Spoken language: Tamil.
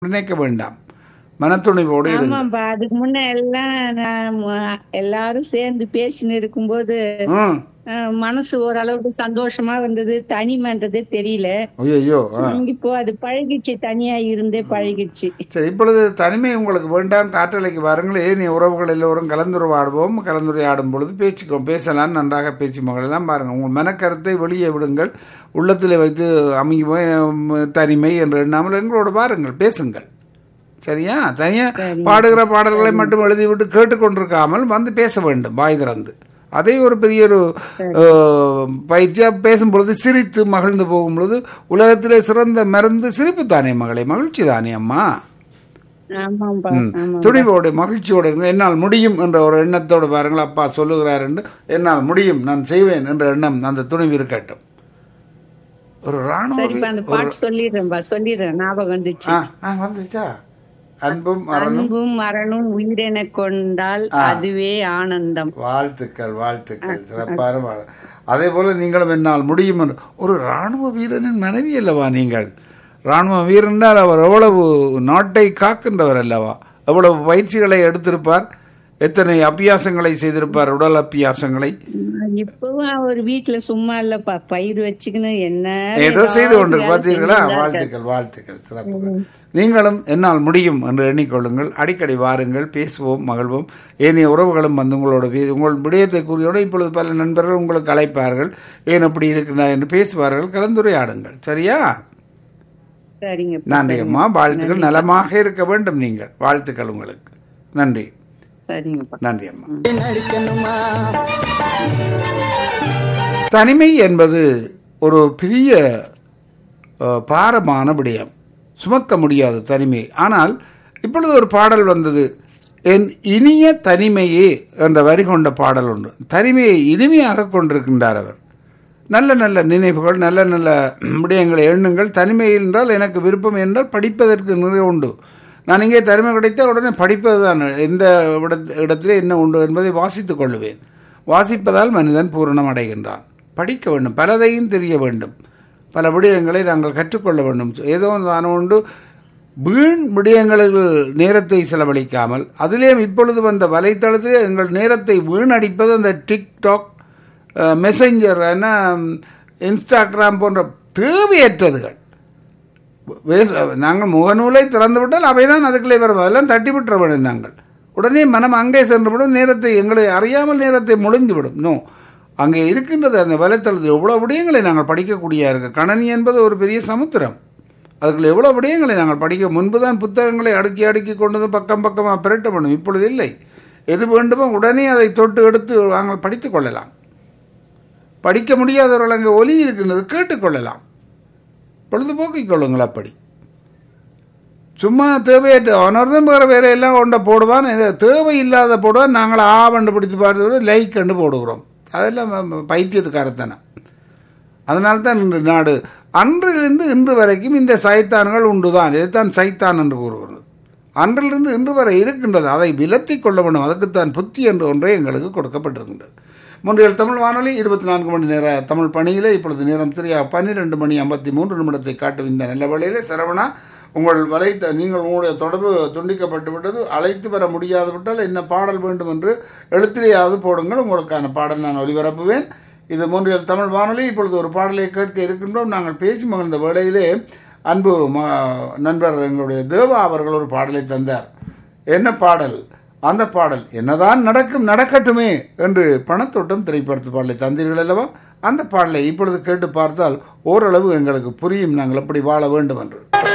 நினைக்க வேண்டாம் மனத்துணிவோடு இருங்கள் ஆமாப்பா அதுக்கு முன்ன எல்லாம் நான் ம- எல்லாரும் சேர்ந்து பேசின்னு இருக்கும்போது ம் அஹ், மனசு ஓரளவுக்கு சந்தோஷமா இருந்தது தனிமைன்றதே தெரியல ஐயோ ஆ இப்போ அது பழகிச்சு தனியா இருந்தே பழகிடுச்சு சரி இப்பொழுது தனிமை உங்களுக்கு வேண்டாம் காற்றலைக்கு வாருங்கள் ஏன் உறவுகள் எல்லோரும் கலந்துரையாடுவோம் கலந்துரையாடும் பொழுது பேச்சுக்கோ பேசலாம் நன்றாக பேச்சு மகளெல்லாம் பாருங்கள் உங்கள் மனக்கருத்தை வெளியே விடுங்கள் உள்ளத்தில் வைத்து அமையுமோ தனிமை என்று எண்ணாமல் எங்களோடு பாருங்கள் பேசுங்கள் சரியா தனியா பாடுகிற பாடல்களை மட்டும் எழுதிவிட்டு கேட்டுக்கொண்டிருக்காமல் வந்து பேச வேண்டும் வாய் திறந்து அதே ஒரு பெரிய ஒரு அஹ், பயிற்சியா பேசும் பொழுது சிரித்து மகிழ்ந்து போகும் பொழுது உலகத்திலே சிறந்த மருந்து சிரிப்பு தானே மகளே மகிழ்ச்சி தானே அம்மா ஆமாப்பா ஆமா துணிவோடு மகிழ்ச்சியோடு இருங்க என்னால் முடியும் என்ற ஒரு எண்ணத்தோடு பாருங்கள் அப்பா சொல்லுகிறார் என்று என்னால் முடியும் நான் செய்வேன் என்ற எண்ணம் அந்த துணிவு இருக்கட்டும் ஒரு ராணுவ சரிப்பா அந்த பாட்டு சொல்லிடுறேன்பா சொல்லிடுறேன் ஞாபகம் வந்துச்சு ஆ ஆ வந்துச்சா அன்பும் மரணம் அன்பும் மரணும் உயிரென கொண்டால் அதுவே ஆனந்தம் வாழ்த்துக்கள் வாழ்த்துக்கள் சிறப்பான வாழ் அதே போல நீங்களும் என்னால் முடியும் என்று ஒரு ராணுவ வீரனின் மனைவி அல்லவா நீங்கள் ராணுவ வீரன் என்றால் அவர் எவ்வளவு நாட்டை காக்கின்றவர் அல்லவா எவ்வளவு பயிற்சிகளை எடுத்திருப்பார் எத்தனை அபியாசங்களை செய்திருப்பார் உடல் அபியாசங்களை இப்பவும் அவர் வீட்டுல சும்மா இல்லப்பா பயிர் வச்சுக்கின்னு என்ன ஏதோ செய்து கொண்டு வேலை பார்த்தீர்களா செஞ்சுதான் இருக்காரு. வாழ்த்துக்கள் வாழ்த்துக்கள் சிறப்பு நீங்களும் என்னால் முடியும் என்று எண்ணிக்கொள்ளுங்கள் அடிக்கடி வாருங்கள் பேசுவோம் மகிழ்வோம் ஏனைய உறவுகளும் வந்து உங்களோட வி- உங்கள் விடயத்தை கூறியோடு இப்பொழுது பல நண்பர்கள் உங்களுக்கு அழைப்பார்கள் ஏன் அப்படி இருக்கிறா என்று பேசுவார்கள் கலந்துரையாடுங்கள் சரியா சரிங்க நன்றி அம்மா வாழ்த்துக்கள் நலமாக இருக்க வேண்டும் நீங்கள் வாழ்த்துக்கள் உங்களுக்கு நன்றி சரிங்கப்பா நன்றி அம்மா தனிமை என்பது ஒரு பெரிய அஹ், பாரமான விடயம் சுமக்க முடியாது தனிமை ஆனால் இப்பொழுது ஒரு பாடல் வந்தது என் இனிய தனிமையே என்ற வரி கொண்ட பாடல் ஒன்று தனிமையை இனிமையாக கொண்டிருக்கின்றார் அவர் நல்ல நல்ல நினைவுகள் நல்ல நல்ல விடயங்களை எண்ணுங்கள் தனிமை என்றால் எனக்கு விருப்பம் என்றால் படிப்பதற்கு நிறைய உண்டு நான் இங்கே தனிமை கிடைத்த உடனே படிப்பது தான் எந்த இடத்- இடத்திலே என்ன உண்டு என்பதை வாசித்துக் கொள்ளுவேன் வாசிப்பதால் மனிதன் பூரணம் அடைகின்றான் படிக்க வேண்டும் பலதையும் தெரிய வேண்டும் பல விடயங்களை நாங்கள் கற்றுக்கொள்ள வேண்டும் ஏதோ தானோ உண்டு வீண் விடயங்களில் நேரத்தை செலவழிக்காமல் அதிலேயும் இப்பொழுது வந்த வலைத்தளத்திலே எங்கள் நேரத்தை வீணடிப்பது அந்த டிக்டாக் மெசஞ்சர் என்ன இன்ஸ்டாகிராம் போன்ற தேவையற்றதுகள் வேஸ் நாங்கள் முகநூலை திறந்து விட்டால் அவை தான் அதுக்குள்ளே வரும் அதெல்லாம் தட்டி விட்டுற வேண்டும் நாங்கள் உடனே மனம் அங்கே சென்றுவிடும் நேரத்தை எங்களை அறியாமல் நேரத்தை முழிந்துவிடும் நோ அங்கே இருக்கின்றது அந்த வலைத்தளத்தில் எவ்வளோ விடயங்களை நாங்கள் படிக்கக்கூடிய இருக்கு கணனி என்பது ஒரு பெரிய சமுத்திரம் அதுக்குள்ள எவ்வளோ விடயங்களை நாங்கள் படிக்க முன்பு தான் புத்தகங்களை அடுக்கி அடுக்கி கொண்டு வந்து பக்கம் பக்கமாக பிரட்ட வேண்டும் இப்பொழுது இல்லை எது வேண்டுமோ உடனே அதை தொட்டு எடுத்து நாங்கள் படித்துக் கொள்ளலாம் படிக்க முடியாதவர்கள் அங்கே ஒலி இருக்கின்றது கேட்டுக்கொள்ளலாம் பொழுதுபோக்கிக் கொள்ளுங்கள் அப்படி சும்மா தேவையற்ற அவனர்தான் வேறு வேற எல்லாம் கொண்ட போடுவான் இது தேவை இல்லாத போடுவான் நாங்கள் ஆ கண்டு பிடித்து பார்த்து லைக் கண்டு போடுகிறோம் அதெல்லாம் ம- ம- பைத்தியத்துக்காரத்தனம் அதனால்தான் இன்று நாடு அன்றிலிருந்து இன்று வரைக்கும் இந்த சைத்தான்கள் உண்டுதான் இதைத்தான் சைத்தான் என்று கூறுகிறது அன்றிலிருந்து இன்று வரை இருக்கின்றது அதை விலத்தி கொள்ள வேண்டும் அதுக்குத்தான் புத்தி என்று ஒன்றே எங்களுக்கு கொடுக்கப்பட்டிருக்கின்றது முன்றைய தமிழ் வானொலி இருபத்தி நான்கு மணி நேர தமிழ் பணியிலே இப்பொழுது நேரம் சரியாக பன்னிரெண்டு மணி ஐம்பத்தி மூன்று நிமிடத்தை காட்டும் இந்த நல்ல வேளையிலே சரவணா உங்கள் வலைத்த நீங்கள் உங்களுடைய தொடர்பு துண்டிக்கப்பட்டு விட்டது அழைத்து வர முடியாது விட்டால் என்ன பாடல் வேண்டும் என்று எழுத்திலேயாவது போடுங்கள் உங்களுக்கான பாடல் நான் ஒளிபரப்புவேன் இது மூன்றியல் தமிழ் வானொலி இப்பொழுது ஒரு பாடலை கேட்க இருக்கின்றோம் நாங்கள் பேசி மகிழ்ந்த வேளையிலே அன்பு ம நண்பர் எங்களுடைய தேவா அவர்கள் ஒரு பாடலை தந்தார் என்ன பாடல் அந்த பாடல் என்னதான் நடக்கும் நடக்கட்டுமே என்று பணத்தோட்டம் திரைப்படத்து பாடலை தந்தீர்கள் அல்லவா அந்த பாடலை இப்பொழுது கேட்டு பார்த்தால் ஓரளவு எங்களுக்கு புரியும் நாங்கள் எப்படி வாழ வேண்டும் என்று